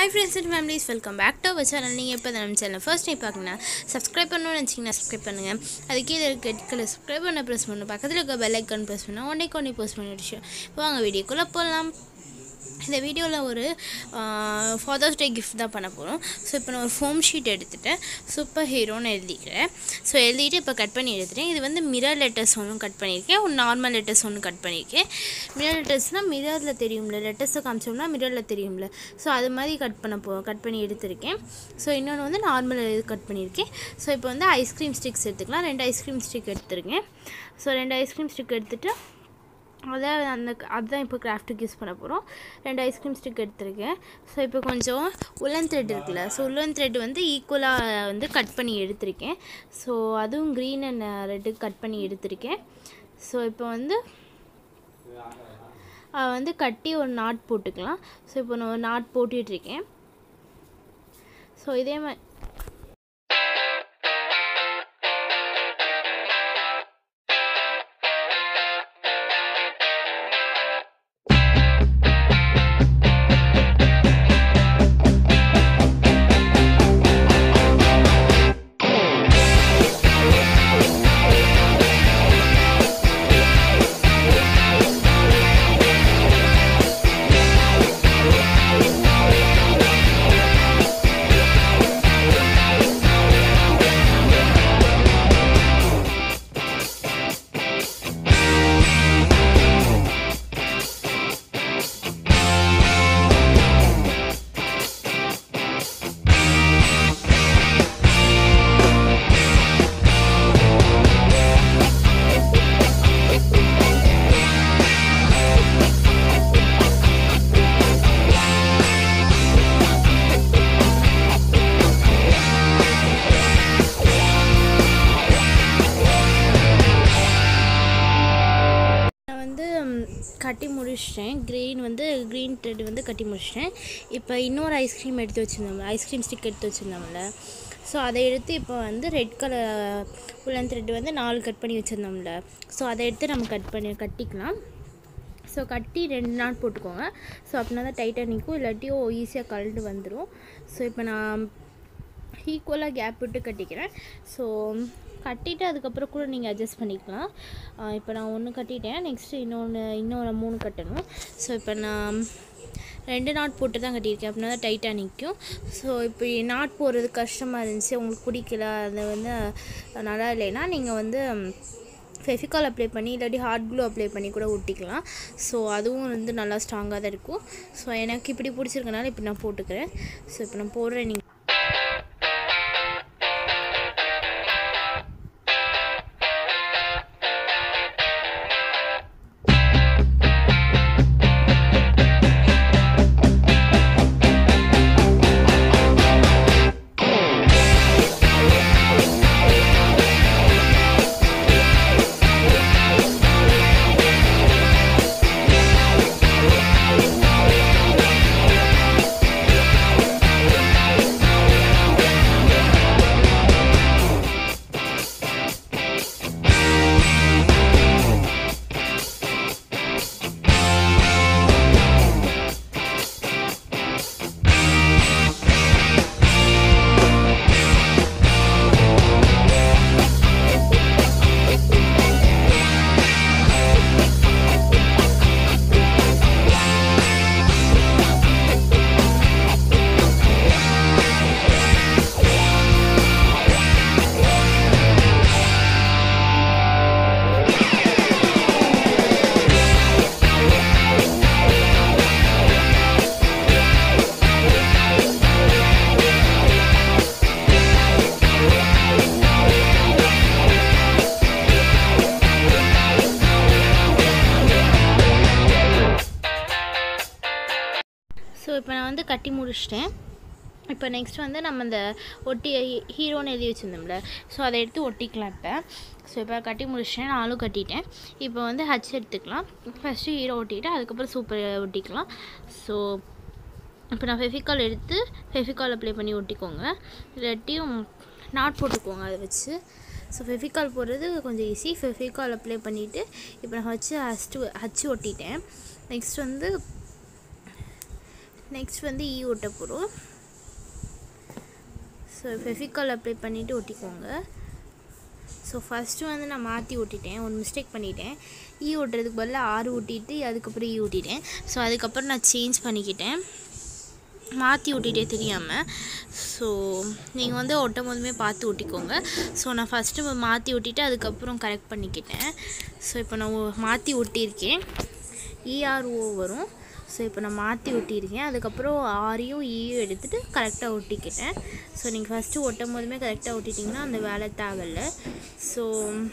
hi friends and families welcome back to our channel நீங்கள் இப்போ நம்ம சேனல் ஃபர்ஸ்ட் டைம் பார்க்கணும்னா சப்ஸ்கிரைப் பண்ணணும்னு நினச்சிங்கன்னா சப்ஸ்கிரைப் பண்ணுங்கள் அது கீழே இருக்க கலர் சப்ஸ்கிரைப் பண்ண ப்ரெஸ் பண்ணணும் பக்கத்தில் இருக்க பெல் ஐக்கான் ப்ரெஸ் பண்ணால் ஒன்றே கொண்டே போஸ்ட் பண்ணி விஷயம் இப்போ வாங்க வீடியோக்குள்ளே போகலாம் இந்த வீடியோவில் ஒரு ஃபாதர்ஸ் டே கிஃப்ட் தான் பண்ண போகிறோம் ஸோ இப்போ நான் ஒரு ஃபோம் ஷீட் எடுத்துட்டேன் சூப்பர் ஹீரோன்னு எழுதிக்கிறேன் ஸோ எழுதிட்டு இப்போ கட் பண்ணி எடுத்துட்டேன் இது வந்து மிரர் லெட்டர்ஸ் ஒன்றும் கட் பண்ணியிருக்கேன் ஒரு நார்மல் லெட்டர்ஸ் ஒன்று கட் பண்ணியிருக்கேன் மிரர் லெட்டர்ஸ்னால் மிரரில் தெரியும்ல லெட்டர்ஸை காமிச்சோம்னா மிரரில் தெரியும்ல ஸோ அது மாதிரி கட் பண்ண போ கட் பண்ணி எடுத்திருக்கேன் ஸோ இன்னொன்று வந்து நார்மல் இது கட் பண்ணியிருக்கேன் ஸோ இப்போ வந்து ஐஸ்கிரீம் ஸ்டிக்ஸ் எடுத்துக்கலாம் ரெண்டு ஐஸ்கிரீம் ஸ்டிக் எடுத்துருக்கேன் ஸோ ரெண்டு ஐஸ்கிரீம் ஸ்டிக் எடுத்துகிட்டு அதான் அந்த அதுதான் இப்போ கிராஃப்ட்டுக்கு யூஸ் பண்ண போகிறோம் ரெண்டு ஐஸ்கிரீம் ஸ்டிக் எடுத்திருக்கேன் ஸோ இப்போ கொஞ்சம் உலன் த்ரெட் இருக்குல்ல ஸோ உலன் த்ரெட் வந்து ஈக்குவலாக வந்து கட் பண்ணி எடுத்திருக்கேன் ஸோ அதுவும் க்ரீன் அண்ட் ரெட்டு கட் பண்ணி எடுத்திருக்கேன் ஸோ இப்போ வந்து வந்து கட்டி ஒரு நாட் போட்டுக்கலாம் ஸோ இப்போ நான் ஒரு நாட் போட்டுட்ருக்கேன் ஸோ இதே மாதிரி கட்டி முடிச்சிட்டேன் க்ரீன் வந்து க்ரீன் த்ரெட் வந்து கட்டி முடிச்சிட்டேன் இப்போ இன்னொரு ஐஸ்கிரீம் எடுத்து வச்சுருந்தோம்ல ஐஸ்கிரீம் ஸ்டிக் எடுத்து வச்சுருந்தோம்ல ஸோ அதை எடுத்து இப்போ வந்து ரெட் கலர் உலன் த்ரெட் வந்து நாலு கட் பண்ணி வச்சுருந்தோம்ல ஸோ அதை எடுத்து நம்ம கட் பண்ணி கட்டிக்கலாம் ஸோ கட்டி ரெண்டு நாள் போட்டுக்கோங்க ஸோ அப்படின்னா தான் டைட்டாக நிற்கும் இல்லாட்டியும் ஈஸியாக கழண்டு வந்துடும் ஸோ இப்போ நான் ஈக்குவலாக கேப் விட்டு கட்டிக்கிறேன் ஸோ கட்டிட்டு அதுக்கப்புறம் கூட நீங்கள் அட்ஜஸ்ட் பண்ணிக்கலாம் இப்போ நான் ஒன்று கட்டிட்டேன் நெக்ஸ்ட்டு இன்னொன்று இன்னொன்று மூணு கட்டணும் ஸோ இப்போ நான் ரெண்டு நாட் போட்டு தான் கட்டியிருக்கேன் அப்படின்னா தான் டைட்டாக நிற்கும் ஸோ இப்போ நாட் போடுறது கஷ்டமாக இருந்துச்சு உங்களுக்கு பிடிக்கல அது வந்து நல்லா இல்லைன்னா நீங்கள் வந்து ஃபெஃபிகால் அப்ளை பண்ணி இல்லாட்டி ஹார்ட் க்ளூ அப்ளை பண்ணி கூட ஒட்டிக்கலாம் ஸோ அதுவும் வந்து நல்லா ஸ்ட்ராங்காக தான் இருக்கும் ஸோ எனக்கு இப்படி பிடிச்சிருக்கனால இப்போ நான் போட்டுக்கிறேன் ஸோ இப்போ நான் போடுறேன் நீங்கள் ஸோ இப்போ நான் வந்து கட்டி முடிச்சிட்டேன் இப்போ நெக்ஸ்ட் வந்து நம்ம இந்த ஒட்டி ஹீரோன்னு எழுதி வச்சுருந்தோம்ல ஸோ அதை எடுத்து ஒட்டிக்கலாம் இப்போ ஸோ இப்போ கட்டி முடிச்சிட்டேன் நானும் கட்டிட்டேன் இப்போ வந்து ஹச் எடுத்துக்கலாம் ஃபஸ்ட்டு ஹீரோ ஒட்டிட்டு அதுக்கப்புறம் சூப்பர் ஒட்டிக்கலாம் ஸோ இப்போ நான் ஃபெஃபிகால் எடுத்து ஃபெஃபிகால் அப்ளை பண்ணி ஒட்டிக்கோங்க இல்லாட்டியும் நாட் போட்டுக்கோங்க அதை வச்சு ஸோ ஃபெஃபிகால் போடுறது கொஞ்சம் ஈஸி ஃபெஃபிகால் அப்ளை பண்ணிவிட்டு இப்போ நான் வச்சு ஹஸ்ட்டு ஹச்சு ஒட்டிட்டேன் நெக்ஸ்ட் வந்து நெக்ஸ்ட் வந்து ஈ ஒட்ட போகிறோம் ஸோ ஃபெஃபிகால் அப்ளை பண்ணிவிட்டு ஒட்டிக்கோங்க ஸோ ஃபஸ்ட்டு வந்து நான் மாற்றி ஒட்டிட்டேன் ஒரு மிஸ்டேக் பண்ணிட்டேன் ஈ ஒட்டுறதுக்கு பதிலாக ஆறு ஒட்டிட்டு அதுக்கப்புறம் ஈ ஒட்டிட்டேன் ஸோ அதுக்கப்புறம் நான் சேஞ்ச் பண்ணிக்கிட்டேன் மாற்றி ஒட்டிட்டே தெரியாமல் ஸோ நீங்கள் வந்து ஒட்டும் போதுமே பார்த்து ஒட்டிக்கோங்க ஸோ நான் ஃபஸ்ட்டு மாற்றி ஒட்டிட்டு அதுக்கப்புறம் கரெக்ட் பண்ணிக்கிட்டேன் ஸோ இப்போ நான் மாற்றி ஒட்டியிருக்கேன் இஆர்ஓ வரும் ஸோ இப்போ நான் மாற்றி ஒட்டியிருக்கேன் அதுக்கப்புறம் ஆரையும் ஈயும் எடுத்துகிட்டு கரெக்டாக ஒட்டிக்கிட்டேன் ஸோ நீங்கள் ஃபஸ்ட்டு ஒட்டும் போதுமே கரெக்டாக ஒட்டிட்டிங்கன்னா அந்த வேலை தேவையில்ல ஸோ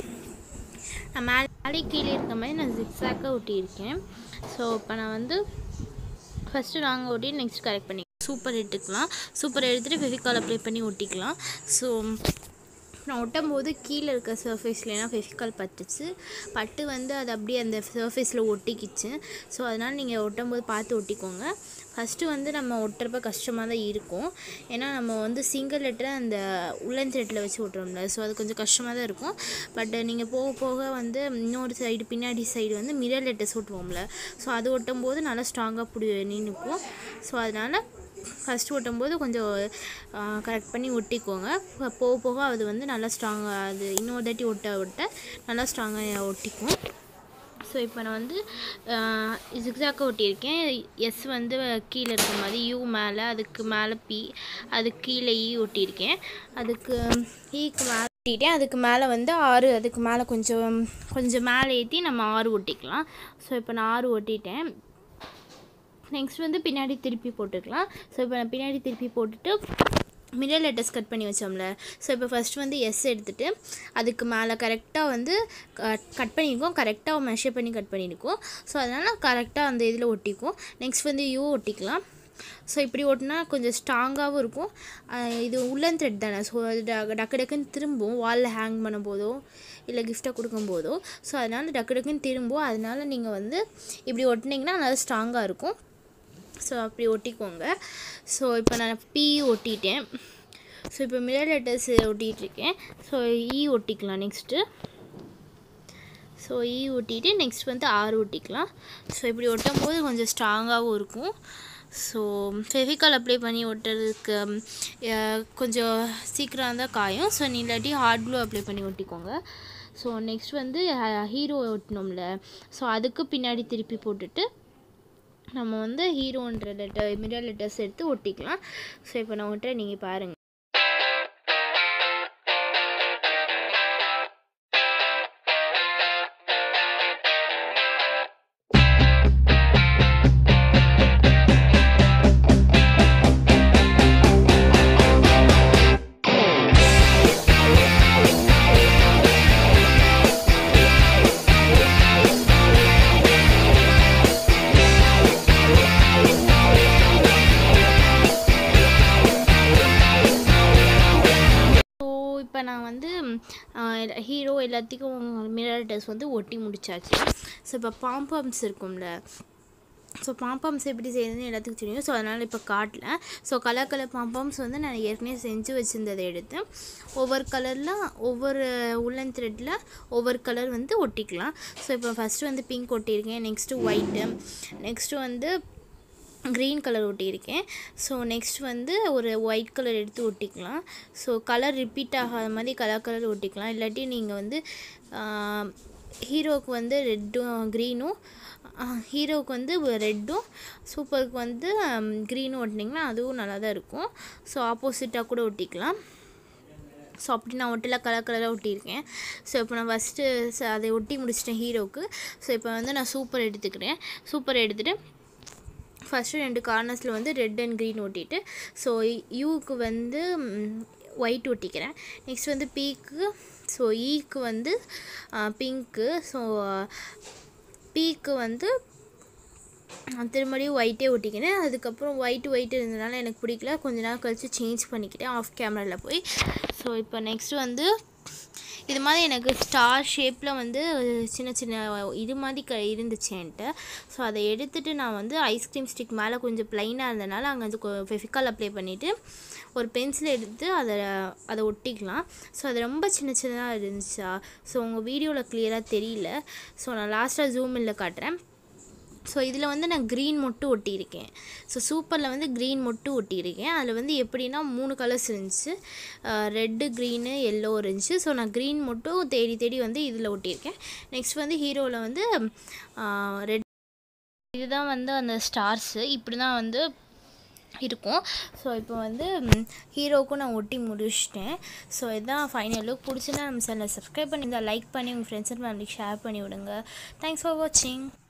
நான் மேலே மேலே கீழே இருக்க மாதிரி நான் ஜிக்ஸாக்காக ஒட்டியிருக்கேன் ஸோ இப்போ நான் வந்து ஃபஸ்ட்டு நாங்கள் ஒட்டி நெக்ஸ்ட் கரெக்ட் பண்ணி சூப்பர் எடுத்துக்கலாம் சூப்பர் எடுத்துகிட்டு ஃபெவிகால் அப்ளை பண்ணி ஒட்டிக்கலாம் ஸோ நான் ஒட்டும் போது கீழே இருக்க சர்ஃபேஸ்லாம் ஃபெவிகால் பட்டுச்சு பட்டு வந்து அது அப்படியே அந்த சர்ஃபேஸில் ஒட்டிக்கிச்சு ஸோ அதனால் நீங்கள் ஒட்டும் போது பார்த்து ஒட்டிக்கோங்க ஃபஸ்ட்டு வந்து நம்ம ஒட்டுறப்ப கஷ்டமாக தான் இருக்கும் ஏன்னா நம்ம வந்து சிங்கிள் லெட்டரை அந்த உள்ளன் த்ரெட்டில் வச்சு ஒட்டுறோம்ல ஸோ அது கொஞ்சம் கஷ்டமாக தான் இருக்கும் பட் நீங்கள் போக போக வந்து இன்னொரு சைடு பின்னாடி சைடு வந்து மிரர் லெட்டர்ஸ் ஒட்டுவோம்ல ஸோ அது ஒட்டும் போது நல்லா ஸ்ட்ராங்காக பிடி நின்றுக்கும் ஸோ அதனால் ஃபஸ்ட்டு ஒட்டும்போது கொஞ்சம் கரெக்ட் பண்ணி ஒட்டிக்கோங்க போக போக அது வந்து நல்லா ஸ்ட்ராங்காக அது இன்னொரு தாட்டி ஒட்ட ஒட்ட நல்லா ஸ்ட்ராங்காக ஒட்டிக்கும் ஸோ இப்போ நான் வந்து ஜிக்ஸாக்க ஒட்டியிருக்கேன் எஸ் வந்து கீழே இருக்க மாதிரி யூ மேலே அதுக்கு மேலே பி அதுக்கு கீழே ஈ ஒட்டியிருக்கேன் அதுக்கு ஈக்கு மேலே ஒட்டிட்டேன் அதுக்கு மேலே வந்து ஆறு அதுக்கு மேலே கொஞ்சம் கொஞ்சம் மேலே ஏற்றி நம்ம ஆறு ஒட்டிக்கலாம் ஸோ இப்போ நான் ஆறு ஒட்டிட்டேன் நெக்ஸ்ட் வந்து பின்னாடி திருப்பி போட்டுக்கலாம் ஸோ இப்போ நான் பின்னாடி திருப்பி போட்டுட்டு மிடில் லெட்டர்ஸ் கட் பண்ணி வச்சோம்ல ஸோ இப்போ ஃபஸ்ட் வந்து எஸ் எடுத்துகிட்டு அதுக்கு மேலே கரெக்டாக வந்து கட் பண்ணியிருக்கோம் கரெக்டாக மெஷர் பண்ணி கட் பண்ணியிருக்கோம் ஸோ அதனால் கரெக்டாக அந்த இதில் ஒட்டிக்கும் நெக்ஸ்ட் வந்து யூ ஒட்டிக்கலாம் ஸோ இப்படி ஓட்டினா கொஞ்சம் ஸ்ட்ராங்காகவும் இருக்கும் இது உள்ளன் த்ரெட் தானே ஸோ அது டக்கு டக்குன்னு திரும்பும் வாலில் ஹேங் பண்ணும் போதோ இல்லை கிஃப்டாக கொடுக்கும் போதோ ஸோ அதனால் டக்கு டக்குன்னு திரும்பும் அதனால் நீங்கள் வந்து இப்படி ஒட்டினீங்கன்னா நல்லா ஸ்ட்ராங்காக இருக்கும் ஸோ அப்படி ஒட்டிக்கோங்க ஸோ இப்போ நான் பி ஒட்டிட்டேன் ஸோ இப்போ மிரர் லெட்டர்ஸ் ஒட்டிகிட்ருக்கேன் ஸோ இ ஒட்டிக்கலாம் நெக்ஸ்ட்டு ஸோ இ ஒட்டிட்டு நெக்ஸ்ட் வந்து ஆறு ஒட்டிக்கலாம் ஸோ இப்படி ஒட்டும் போது கொஞ்சம் ஸ்ட்ராங்காகவும் இருக்கும் ஸோ ஃபெவிகால் அப்ளை பண்ணி ஒட்டுறதுக்கு கொஞ்சம் சீக்கிரம் தான் காயும் ஸோ நீ இல்லாட்டி ஹார்ட் க்ளூ அப்ளை பண்ணி ஒட்டிக்கோங்க ஸோ நெக்ஸ்ட் வந்து ஹீரோ ஒட்டினோம்ல ஸோ அதுக்கு பின்னாடி திருப்பி போட்டுட்டு நம்ம வந்து ஹீரோன்ற லெட்டர் மிரர் லெட்டர்ஸ் எடுத்து ஒட்டிக்கலாம் ஸோ இப்போ நான் ஒட்டுறேன் நீங்கள் பாருங்கள் இப்போ நான் வந்து ஹீரோ எல்லாத்துக்கும் மிரர் டெஸ்ட் வந்து ஒட்டி முடிச்சாச்சு ஸோ இப்போ பாம்பம்ஸ் இருக்கும்ல ஸோ பாம்பம்ஸ் எப்படி செய்யறதுன்னு எல்லாத்துக்கும் தெரியும் ஸோ அதனால் இப்போ காட்டல ஸோ கலர் கலர் பாம்பம்ஸ் வந்து நான் ஏற்கனவே செஞ்சு வச்சுருந்ததை எடுத்து ஒவ்வொரு கலரில் ஒவ்வொரு உள்ளன் த்ரெட்டில் ஒவ்வொரு கலர் வந்து ஒட்டிக்கலாம் ஸோ இப்போ ஃபஸ்ட்டு வந்து பிங்க் ஒட்டியிருக்கேன் நெக்ஸ்ட்டு ஒயிட்டு நெக்ஸ்ட்டு வந்து க்ரீன் கலர் ஒட்டியிருக்கேன் ஸோ நெக்ஸ்ட் வந்து ஒரு ஒயிட் கலர் எடுத்து ஒட்டிக்கலாம் ஸோ கலர் ரிப்பீட் ஆகாத மாதிரி கலர் கலர் ஒட்டிக்கலாம் இல்லாட்டி நீங்கள் வந்து ஹீரோவுக்கு வந்து ரெட்டும் க்ரீனும் ஹீரோவுக்கு வந்து ரெட்டும் சூப்பருக்கு வந்து க்ரீனும் ஒட்டினீங்கன்னா அதுவும் நல்லா தான் இருக்கும் ஸோ ஆப்போசிட்டாக கூட ஒட்டிக்கலாம் ஸோ அப்படி நான் ஒட்டில கலர் கலராக ஒட்டியிருக்கேன் ஸோ இப்போ நான் ஃபஸ்ட்டு அதை ஒட்டி முடிச்சிட்டேன் ஹீரோவுக்கு ஸோ இப்போ வந்து நான் சூப்பர் எடுத்துக்கிறேன் சூப்பர் எடுத்துகிட்டு ஃபஸ்ட்டு ரெண்டு கார்னர்ஸில் வந்து ரெட் அண்ட் க்ரீன் ஒட்டிட்டு ஸோ யூக்கு வந்து ஒயிட் ஒட்டிக்கிறேன் நெக்ஸ்ட் வந்து பீக்கு ஸோ ஈக்கு வந்து பிங்க்கு ஸோ பீக்கு வந்து திரும்படியும் ஒயிட்டே ஒட்டிக்கினேன் அதுக்கப்புறம் ஒயிட் ஒயிட் இருந்ததுனால எனக்கு பிடிக்கல கொஞ்ச நேரம் கழித்து சேஞ்ச் பண்ணிக்கிட்டேன் ஆஃப் கேமராவில் போய் ஸோ இப்போ நெக்ஸ்ட்டு வந்து இது மாதிரி எனக்கு ஸ்டார் ஷேப்பில் வந்து சின்ன சின்ன இது மாதிரி க இருந்துச்சு என்கிட்ட ஸோ அதை எடுத்துகிட்டு நான் வந்து ஐஸ்கிரீம் ஸ்டிக் மேலே கொஞ்சம் ப்ளைனாக இருந்தனால அங்கே வந்து ஃபெஃபிகால் அப்ளை பண்ணிவிட்டு ஒரு பென்சில் எடுத்து அதை அதை ஒட்டிக்கலாம் ஸோ அது ரொம்ப சின்ன சின்னதாக இருந்துச்சா ஸோ உங்கள் வீடியோவில் கிளியராக தெரியல ஸோ நான் லாஸ்ட்டாக ஜூம் இல்லை காட்டுறேன் ஸோ இதில் வந்து நான் க்ரீன் மட்டும் ஒட்டியிருக்கேன் ஸோ சூப்பரில் வந்து க்ரீன் மட்டும் ஒட்டியிருக்கேன் அதில் வந்து எப்படின்னா மூணு கலர்ஸ் இருந்துச்சு ரெட்டு க்ரீனு எல்லோ இருந்துச்சு ஸோ நான் க்ரீன் மட்டும் தேடி தேடி வந்து இதில் ஒட்டியிருக்கேன் நெக்ஸ்ட் வந்து ஹீரோவில் வந்து ரெட் இதுதான் வந்து அந்த ஸ்டார்ஸு இப்படி தான் வந்து இருக்கும் ஸோ இப்போ வந்து ஹீரோவுக்கும் நான் ஒட்டி முடிச்சிட்டேன் ஸோ இதுதான் ஃபைனல் லுக் பிடிச்சினா நம்ம சேனலை சப்ஸ்கிரைப் பண்ணி லைக் பண்ணி உங்கள் ஃப்ரெண்ட்ஸ் அண்ட் ஃபேமிலிக்கு ஷேர் பண்ணி விடுங்க தேங்க்ஸ் ஃபார் வாட்சிங்